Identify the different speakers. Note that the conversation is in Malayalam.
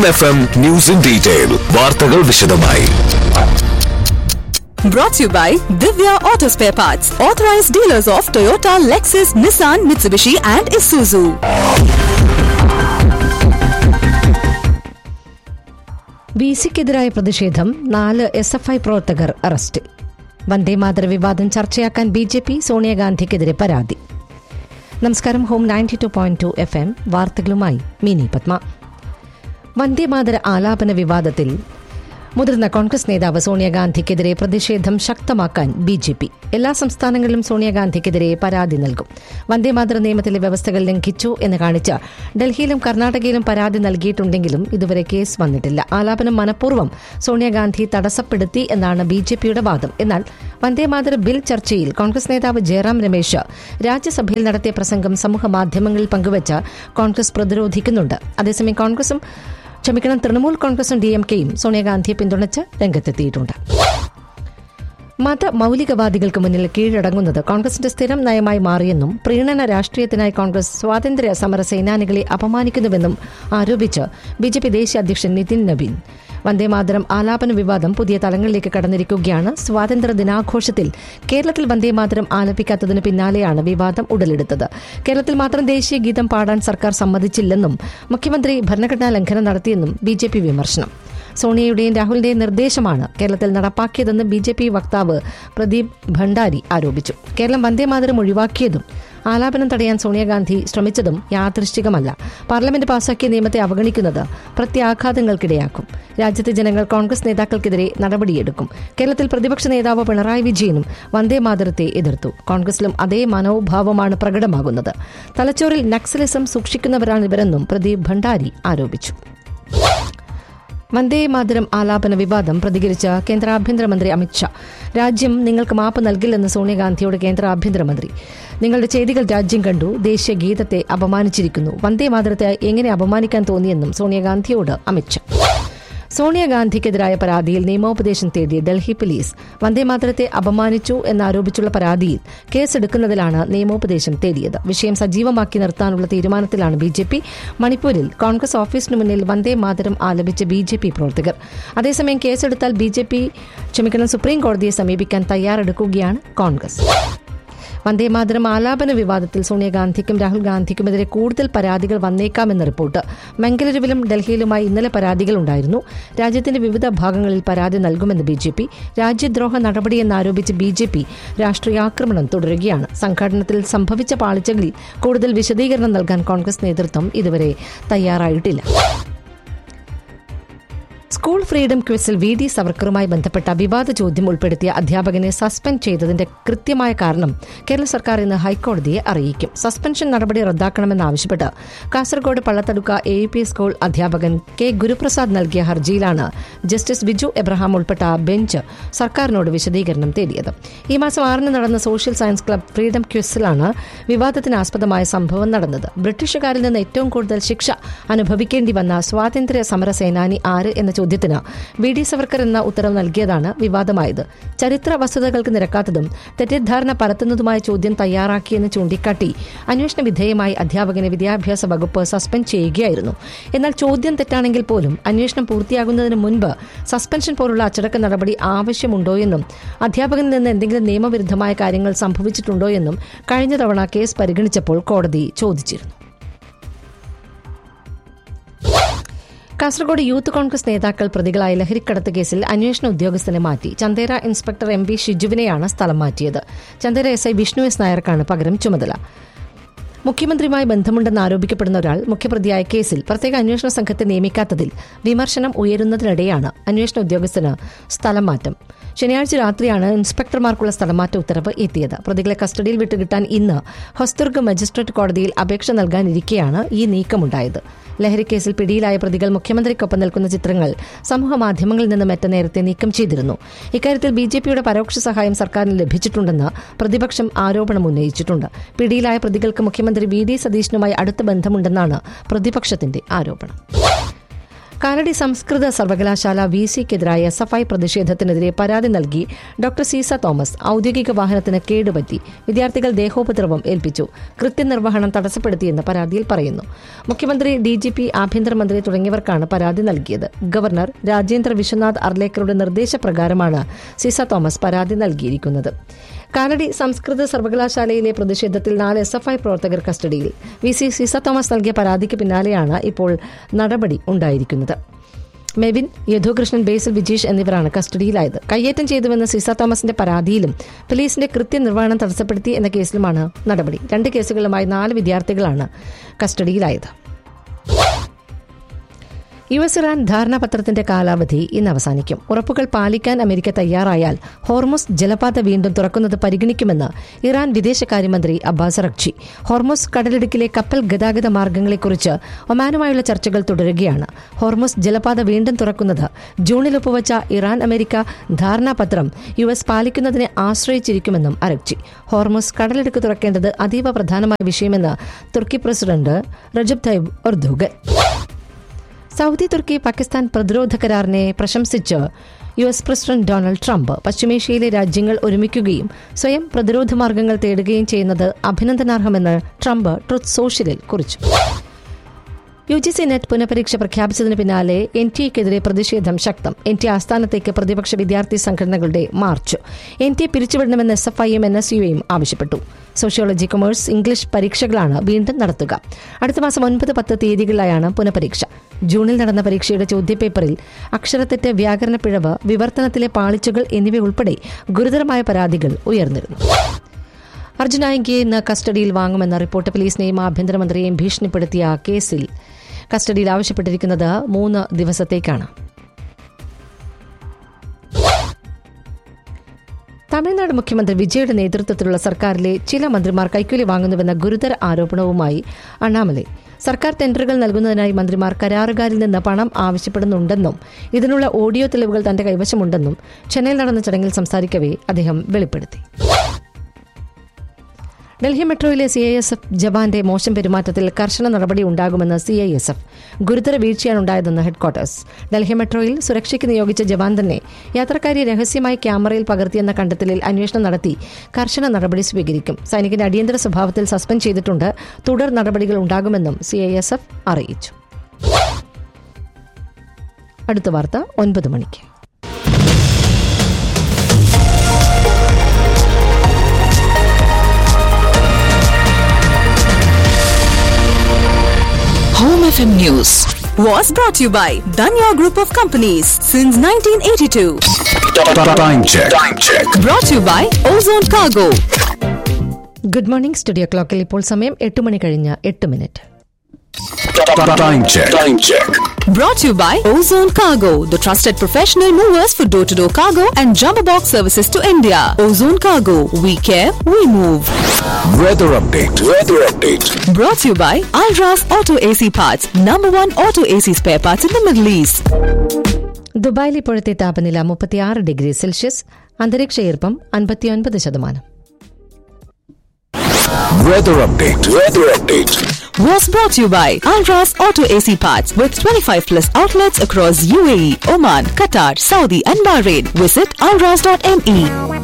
Speaker 1: Home F M news in detail വാർത്തകൾ വിശദമായി
Speaker 2: Brought to you by Divya Auto Spare Parts, authorized dealers of Toyota, Lexus, Nissan, Mitsubishi, and Isuzu.
Speaker 3: V സിക്കെതിരായ പ്രതിഷേധം നാല് എസ് എഫ് ഐ പ്രവർത്തകർ അറസ്റ്റിൽ വന്ദേമാതര വിവാദം ചർച്ചയാക്കാൻ ബി ജെ പി സോണിയാഗാന്ധിക്കെതിരെ പരാതി നമസ്കാരം home ninety two point two F M വാർത്തകളുമായി മിനി പത്മ വന്ദേമാതര ആലാപന വിവാദത്തിൽ മുതിർന്ന കോൺഗ്രസ് നേതാവ് സോണിയാഗാന്ധിക്കെതിരെ പ്രതിഷേധം ശക്തമാക്കാൻ ബി ജെ പി എല്ലാ സംസ്ഥാനങ്ങളിലും സോണിയാഗാന്ധിക്കെതിരെ പരാതി നൽകും വന്ദേമാതര നിയമത്തിലെ വ്യവസ്ഥകൾ ലംഘിച്ചു എന്ന് കാണിച്ച് ഡൽഹിയിലും കർണാടകയിലും പരാതി നൽകിയിട്ടുണ്ടെങ്കിലും ഇതുവരെ കേസ് വന്നിട്ടില്ല ആലാപനം മനഃപൂർവ്വം സോണിയാഗാന്ധി തടസ്സപ്പെടുത്തി എന്നാണ് ബി ജെ പിയുടെ വാദം എന്നാൽ വന്ദേമാതര ബിൽ ചർച്ചയിൽ കോൺഗ്രസ് നേതാവ് ജയറാം രമേശ് രാജ്യസഭയിൽ നടത്തിയ പ്രസംഗം സമൂഹ മാധ്യമങ്ങളിൽ പങ്കുവച്ച് കോൺഗ്രസ് പ്രതിരോധിക്കുന്നുണ്ട് അതേസമയം കോൺഗ്രസും ക്ഷമിക്കണം തൃണമൂൽ കോൺഗ്രസും ഡി എം കെയും സോണിയാഗാന്ധിയെ പിന്തുണച്ച് രംഗത്തെത്തിയിട്ടുണ്ട് മത മൌലികവാദികൾക്ക് മുന്നിൽ കീഴടങ്ങുന്നത് കോൺഗ്രസിന്റെ സ്ഥിരം നയമായി മാറിയെന്നും പ്രീണന രാഷ്ട്രീയത്തിനായി കോൺഗ്രസ് സ്വാതന്ത്ര്യ സമര സേനാനികളെ അപമാനിക്കുന്നുവെന്നും ആരോപിച്ച് ബി ജെ പി ദേശീയ അധ്യക്ഷൻ നിതിൻ നബീൻ വന്ദേമാതരം ആലാപന വിവാദം പുതിയ തലങ്ങളിലേക്ക് കടന്നിരിക്കുകയാണ് സ്വാതന്ത്ര്യ ദിനാഘോഷത്തിൽ കേരളത്തിൽ വന്ദേമാതരം ആലപിക്കാത്തതിന് പിന്നാലെയാണ് വിവാദം ഉടലെടുത്തത് കേരളത്തിൽ മാത്രം ദേശീയ ഗീതം പാടാൻ സർക്കാർ സമ്മതിച്ചില്ലെന്നും മുഖ്യമന്ത്രി ഭരണഘടനാ ലംഘനം നടത്തിയെന്നും ബി ജെ പി വിമർശനം സോണിയയുടെയും രാഹുലിന്റെയും നിർദ്ദേശമാണ് കേരളത്തിൽ നടപ്പാക്കിയതെന്ന് ബി ജെ പി വക്താവ് പ്രദീപ് ഭണ്ഡാരി ആരോപിച്ചു കേരളം വന്ദേമാതരം ഒഴിവാക്കിയതും ആലാപനം തടയാൻ സോണിയാഗാന്ധി ശ്രമിച്ചതും യാദൃശ്ചികമല്ല പാർലമെന്റ് പാസാക്കിയ നിയമത്തെ അവഗണിക്കുന്നത് പ്രത്യാഘാതങ്ങൾക്കിടയാക്കും രാജ്യത്തെ ജനങ്ങൾ കോൺഗ്രസ് നേതാക്കൾക്കെതിരെ നടപടിയെടുക്കും കേരളത്തിൽ പ്രതിപക്ഷ നേതാവ് പിണറായി വിജയനും വന്ദേമാതരത്തെ എതിർത്തു കോൺഗ്രസിലും അതേ മനോഭാവമാണ് പ്രകടമാകുന്നത് തലച്ചോറിൽ നക്സലിസം സൂക്ഷിക്കുന്നവരാണ് ഇവരെന്നും പ്രദീപ് ഭണ്ഡാരി ആരോപിച്ചു വന്ദേ മാതരം ആലാപന വിവാദം പ്രതികരിച്ച കേന്ദ്ര ആഭ്യന്തരമന്ത്രി അമിത്ഷാ രാജ്യം നിങ്ങൾക്ക് മാപ്പ് നൽകില്ലെന്ന് സോണിയാഗാന്ധിയോട് കേന്ദ്ര ആഭ്യന്തരമന്ത്രി നിങ്ങളുടെ ചെയ്തികൾ രാജ്യം കണ്ടു ദേശീയ ഗീതത്തെ അപമാനിച്ചിരിക്കുന്നു വന്ദേ മാതരത്തെ എങ്ങനെ അപമാനിക്കാൻ തോന്നിയെന്നും സോണിയാഗാന്ധിയോട് അമിത്ഷാ സോണിയാഗാന്ധിക്കെതിരായ പരാതിയിൽ നിയമോപദേശം തേടി ഡൽഹി പോലീസ് വന്ദേമാതരത്തെ അപമാനിച്ചു എന്നാരോപിച്ചുള്ള പരാതിയിൽ കേസെടുക്കുന്നതിലാണ് നിയമോപദേശം തേടിയത് വിഷയം സജീവമാക്കി നിർത്താനുള്ള തീരുമാനത്തിലാണ് ബി ജെ പി മണിപ്പൂരിൽ കോൺഗ്രസ് ഓഫീസിന് മുന്നിൽ വന്ദേ മാതരം ആലപിച്ച ബി ജെ പി പ്രവർത്തകർ അതേസമയം കേസെടുത്താൽ ബി ജെ പി ക്ഷമിക്കണം സുപ്രീം കോടതിയെ സമീപിക്കാൻ തയ്യാറെടുക്കുകയാണ് കോൺഗ്രസ് വന്ദേമാതരം ആലാപന വിവാദത്തിൽ സോണിയാഗാന്ധിക്കും രാഹുൽ ഗാന്ധിക്കുമെതിരെ കൂടുതൽ പരാതികൾ വന്നേക്കാമെന്ന റിപ്പോർട്ട് മംഗലൂരുവിലും ഡൽഹിയിലുമായി ഇന്നലെ പരാതികൾ ഉണ്ടായിരുന്നു രാജ്യത്തിന്റെ വിവിധ ഭാഗങ്ങളിൽ പരാതി നൽകുമെന്ന് ബി ജെ പി രാജ്യദ്രോഹ നടപടിയെന്നാരോപിച്ച് ബി ജെ പി രാഷ്ട്രീയാക്രമണം തുടരുകയാണ് സംഘടനത്തിൽ സംഭവിച്ച പാളിച്ചകളിൽ കൂടുതൽ വിശദീകരണം നൽകാൻ കോൺഗ്രസ് നേതൃത്വം ഇതുവരെ തയ്യാറായിട്ടില്ല സ്കൂൾ ഫ്രീഡം ക്വിസിൽ വി ഡി സവർക്കറുമായി ബന്ധപ്പെട്ട വിവാദ ചോദ്യം ഉൾപ്പെടുത്തിയ അധ്യാപകനെ സസ്പെൻഡ് ചെയ്തതിന്റെ കൃത്യമായ കാരണം കേരള സർക്കാർ ഇന്ന് ഹൈക്കോടതിയെ അറിയിക്കും സസ്പെൻഷൻ നടപടി റദ്ദാക്കണമെന്നാവശ്യപ്പെട്ട് Kasaragod Pallathadukka A U P school അധ്യാപകൻ കെ ഗുരുപ്രസാദ് നൽകിയ ഹർജിയിലാണ് ജസ്റ്റിസ് ബിജു എബ്രഹാം ഉൾപ്പെട്ട ബെഞ്ച് സർക്കാരിനോട് വിശദീകരണം തേടിയത് ഈ മാസം ആറിന് നടന്ന സോഷ്യൽ സയൻസ് ക്ലബ് ഫ്രീഡം ക്വിസിലാണ് വിവാദത്തിനാസ്പദമായ സംഭവം നടന്നത് ബ്രിട്ടീഷുകാരിൽ നിന്ന് ഏറ്റവും കൂടുതൽ ശിക്ഷ അനുഭവിക്കേണ്ടി വന്ന സ്വാതന്ത്ര്യ സമര സേനാനി ആര് എന്ന ചോദ്യത്തിന് വി ഡി സവർക്കർ എന്ന ഉത്തരവ് നൽകിയതാണ് വിവാദമായത് ചരിത്ര വസ്തുതകൾക്ക് നിരക്കാത്തതും തെറ്റിദ്ധാരണ പരത്തുന്നതുമായ ചോദ്യം തയ്യാറാക്കിയെന്ന് ചൂണ്ടിക്കാട്ടി അന്വേഷണ വിധേയമായി അധ്യാപകനെ വിദ്യാഭ്യാസ വകുപ്പ് സസ്പെൻഡ് ചെയ്യുകയായിരുന്നു എന്നാൽ ചോദ്യം തെറ്റാണെങ്കിൽ പോലും അന്വേഷണം പൂർത്തിയാകുന്നതിന് മുൻപ് സസ്പെൻഷൻ പോലുള്ള അച്ചടക്ക നടപടി ആവശ്യമുണ്ടോയെന്നും അധ്യാപകനിൽ നിന്ന് എന്തെങ്കിലും നിയമവിരുദ്ധമായ കാര്യങ്ങൾ സംഭവിച്ചിട്ടുണ്ടോ എന്നും കഴിഞ്ഞ തവണ കേസ് പരിഗണിച്ചപ്പോൾ കോടതി ചോദിച്ചിരുന്നു കാസർഗോഡ് യൂത്ത് കോൺഗ്രസ് നേതാക്കൾ പ്രതികളായ ലഹരിക്കടത്ത് കേസിൽ അന്വേഷണ ഉദ്യോഗസ്ഥനെ മാറ്റി ചന്ദേര ഇൻസ്പെക്ടർ എം വി ഷിജുവിനെയാണ് സ്ഥലം മാറ്റിയത് Chandera S I Vishnu S നായർക്കാണ് പകരം ചുമതല മുഖ്യമന്ത്രിയുമായി ബന്ധമുണ്ടെന്ന് ആരോപിക്കപ്പെടുന്ന ഒരാൾ മുഖ്യപ്രതിയായ കേസിൽ പ്രത്യേക അന്വേഷണ സംഘത്തെ നിയമിക്കാത്തതിൽ വിമർശനം ഉയരുന്നതിനിടെയാണ് അന്വേഷണ ഉദ്യോഗസ്ഥന് സ്ഥലം മാറ്റം ശനിയാഴ്ച രാത്രിയാണ് ഇൻസ്പെക്ടർമാർക്കുള്ള സ്ഥലമാറ്റ ഉത്തരവ് എത്തിയത് പ്രതികളെ കസ്റ്റഡിയിൽ വിട്ടുകിട്ടാൻ ഇന്ന് ഹൊസ്ദുർഗ് മജിസ്ട്രേറ്റ് കോടതിയിൽ അപേക്ഷ നൽകാനിരിക്കെയാണ് ഈ നീക്കമുണ്ടായത് ലഹരിക്കേസിൽ പിടിയിലായ പ്രതികൾ മുഖ്യമന്ത്രിക്കൊപ്പം നിൽക്കുന്ന ചിത്രങ്ങൾ സമൂഹ മാധ്യമങ്ങളിൽ നിന്ന് മെറ്റ നേരത്തെ നീക്കം ചെയ്തിരുന്നു ഇക്കാര്യത്തിൽ ബി ജെ പിയുടെ പരോക്ഷ സഹായം സർക്കാരിന് ലഭിച്ചിട്ടുണ്ടെന്ന് പ്രതിപക്ഷം ആരോപണം ഉന്നയിച്ചിട്ടുണ്ട് പിടിയിലായ പ്രതികൾക്ക് മുഖ്യമന്ത്രി വി ഡി സതീശനുമായി അടുത്ത ബന്ധമുണ്ടെന്നാണ് പ്രതിപക്ഷത്തിന്റെ ആരോപണം കാലടി സംസ്കൃത സർവകലാശാല വി സിക്കെതിരായ എസ് എഫ് ഐ പ്രതിഷേധത്തിനെതിരെ പരാതി നൽകി ഡോക്ടർ സീസ തോമസ് ഔദ്യോഗിക വാഹനത്തിന് കേടുപറ്റി വിദ്യാർത്ഥികൾ ദേഹോപദ്രവം ഏൽപ്പിച്ചു കൃത്യനിർവഹണം തടസ്സപ്പെടുത്തിയെന്ന് പരാതിയിൽ പറയുന്നു മുഖ്യമന്ത്രി ഡി ജി പി ആഭ്യന്തരമന്ത്രി തുടങ്ങിയവർക്കാണ് പരാതി നൽകിയത് ഗവർണർ രാജേന്ദ്ര വിശ്വനാഥ് അർലേക്കറുടെ നിർദ്ദേശപ്രകാരമാണ് സീസ തോമസ് പരാതി നൽകിയിരിക്കുന്നത് കാലടി സംസ്കൃത സർവകലാശാലയിലെ പ്രതിഷേധത്തിൽ നാല് എസ് എഫ് ഐ പ്രവർത്തകർ കസ്റ്റഡിയിൽ വി സി സീസ തോമസ് നൽകിയ പരാതിക്ക് പിന്നാലെയാണ് ഇപ്പോൾ നടപടി ഉണ്ടായിരിക്കുന്നത് മെവിൻ യദുകൃഷ്ണൻ ബേസിൽ വിജീഷ് എന്നിവരാണ് കസ്റ്റഡിയിലായത് കയ്യേറ്റം ചെയ്തുവെന്ന സിസ തോമസിന്റെ പരാതിയിലും പോലീസിന്റെ കൃത്യനിർവഹണം തടസ്സപ്പെടുത്തി എന്ന കേസിലുമാണ് നടപടി രണ്ട് കേസുകളുമായി നാല് വിദ്യാർത്ഥികളാണ് കസ്റ്റഡിയിലായത് യു എസ് ഇറാൻ ധാരണാപത്രത്തിന്റെ കാലാവധി ഇന്ന് അവസാനിക്കും ഉറപ്പുകൾ പാലിക്കാൻ അമേരിക്ക തയ്യാറായാൽ ഹോർമുസ് ജലപാത വീണ്ടും തുറക്കുന്നത് പരിഗണിക്കുമെന്ന് ഇറാൻ വിദേശകാര്യമന്ത്രി അബ്ബാസ് റഖ്ചി ഹോർമുസ് കടലിടുക്കിലെ കപ്പൽ ഗതാഗത മാർഗങ്ങളെക്കുറിച്ച് ഒമാനുമായുള്ള ചർച്ചകൾ തുടരുകയാണ് ഹോർമുസ് ജലപാത വീണ്ടും തുറക്കുന്നത് ജൂണിൽ ഒപ്പുവച്ച ഇറാൻ അമേരിക്ക ധാരണാപത്രം യു എസ് പാലിക്കുന്നതിനെ ആശ്രയിച്ചിരിക്കുമെന്നും അരക്ചി ഹോർമുസ് കടലിടുക്ക് തുറക്കേണ്ടത് അതീവ പ്രധാനമായ വിഷയമെന്ന് Turkey president Recep Tayyip Erdogan Saudi Turkey Pakistan പ്രതിരോധ കരാറിനെ പ്രശംസിച്ച് U S president Donald Trump പശ്ചിമേഷ്യയിലെ രാജ്യങ്ങൾ ഒരുമിക്കുകയും സ്വയം പ്രതിരോധ മാർഗങ്ങൾ തേടുകയും ചെയ്യുന്നത് അഭിനന്ദനാർഹമെന്ന് ട്രംപ് ട്രുത്ത് സോഷ്യലിൽ കുറിച്ചു യു ജി സി നെറ്റ് പുനഃപരീക്ഷ പ്രഖ്യാപിച്ചതിന് പിന്നാലെ എൻ ടി എക്കെതിരെ പ്രതിഷേധം ശക്തം എൻ ടി ആസ്ഥാനത്തേക്ക് പ്രതിപക്ഷ വിദ്യാർത്ഥി സംഘടനകളുടെ മാർച്ച് എൻ ടി പിരിച്ചുവിടണമെന്ന് എസ് എഫ് ഐയും എൻ എസ് യുയും ആവശ്യപ്പെട്ടു സോഷ്യോളജി കൊമേഴ്സ് ഇംഗ്ലീഷ് പരീക്ഷകളാണ് വീണ്ടും നടത്തുക അടുത്ത മാസം ഒൻപത് പത്ത് തീയതികളിലായാണ് പുനഃപരീക്ഷ ജൂണിൽ നടന്ന പരീക്ഷയുടെ ചോദ്യപേപ്പറിൽ അക്ഷരത്തെറ്റ് വ്യാകരണ പിഴവ് വിവർത്തനത്തിലെ പാളിച്ചകൾ എന്നിവയുൾപ്പെടെ ഗുരുതരമായ പരാതികൾ ഉയർന്നിരുന്നു അർജുനായിക്ക് ഇന്ന് കസ്റ്റഡിയിൽ വാങ്ങുമെന്ന റിപ്പോർട്ട് പോലീസിനെയും ആഭ്യന്തരമന്ത്രിയെയും ഭീഷണിപ്പെടുത്തിയ കേസിൽ കസ്റ്റഡിയിൽ ആവശ്യപ്പെട്ടിരിക്കുന്നത് മൂന്ന് ദിവസത്തേക്കാണ് തമിഴ്നാട് മുഖ്യമന്ത്രി വിജയുടെ നേതൃത്വത്തിലുള്ള സർക്കാരിലെ ചില മന്ത്രിമാർ കൈക്കൂലി വാങ്ങുന്നുവെന്ന ഗുരുതര ആരോപണവുമായി അണ്ണാമലൈ സർക്കാർ ടെൻഡറുകൾ നൽകുന്നതിനായി മന്ത്രിമാർ കരാറുകാരിൽ നിന്ന് പണം ആവശ്യപ്പെടുന്നുണ്ടെന്നും ഇതിനുള്ള ഓഡിയോ തെളിവുകൾ തന്റെ കൈവശമുണ്ടെന്നും ചെന്നൈയിൽ നടന്ന ചടങ്ങിൽ സംസാരിക്കവേ അദ്ദേഹം വെളിപ്പെടുത്തി ഡൽഹി മെട്രോയിലെ സി ഐ എസ് എഫ് ജവാന്റെ മോശം പെരുമാറ്റത്തിൽ കർശന നടപടി ഉണ്ടാകുമെന്ന് സി ഐ എസ് എഫ് ഗുരുതര വീഴ്ചയാണുണ്ടായതെന്ന് ഹെഡ്ക്വാർട്ടേഴ്സ് ഡൽഹി മെട്രോയിൽ സുരക്ഷയ്ക്ക് നിയോഗിച്ച ജവാൻ തന്നെ യാത്രക്കാരെ രഹസ്യമായി ക്യാമറയിൽ പകർത്തിയെന്ന കണ്ടെത്തലിൽ അന്വേഷണം നടത്തി കർശന നടപടി സ്വീകരിക്കും സൈനികന്റെ അടിയന്തര സ്വഭാവത്തിൽ സസ്പെൻഡ് ചെയ്തിട്ടുണ്ട് തുടർ നടപടികൾ ഉണ്ടാകുമെന്നും സി ഐ എസ് എഫ് അറിയിച്ചു അടുത്ത വാർത്ത ഒൻപത് മണിക്ക്
Speaker 2: Home FM News was brought to you by Danya Group of Companies since 1982.
Speaker 1: Time check. Time check.
Speaker 2: Brought to you by Ozone Cargo.
Speaker 3: Good morning studio ക്ലോക്കിൽ ഇപ്പോൾ സമയം എട്ട് മണി കഴിഞ്ഞ് എട്ട് minute
Speaker 1: Time check. Time check.
Speaker 2: Brought to you by Ozone Cargo, the trusted professional movers for door to door cargo and jumbo box services to India. Ozone Cargo, we care, we move.
Speaker 1: Weather update. Weather update.
Speaker 2: Brought to you by Alras Auto AC Parts, number one auto AC spare parts in the Middle East.
Speaker 3: ദുബായിൽ ഇപ്പോഴത്തെ താപനില മുപ്പത്തിയാറ് ഡിഗ്രി സെൽഷ്യസ് അന്തരീക്ഷ ഈർപ്പം അൻപത്തിയൊൻപത് ശതമാനം
Speaker 1: Weather update. Weather update.
Speaker 2: Was brought to you by Alras Auto AC Parts with 25 plus outlets across UAE, Oman, Qatar, Saudi, and Bahrain. Visit alras.me.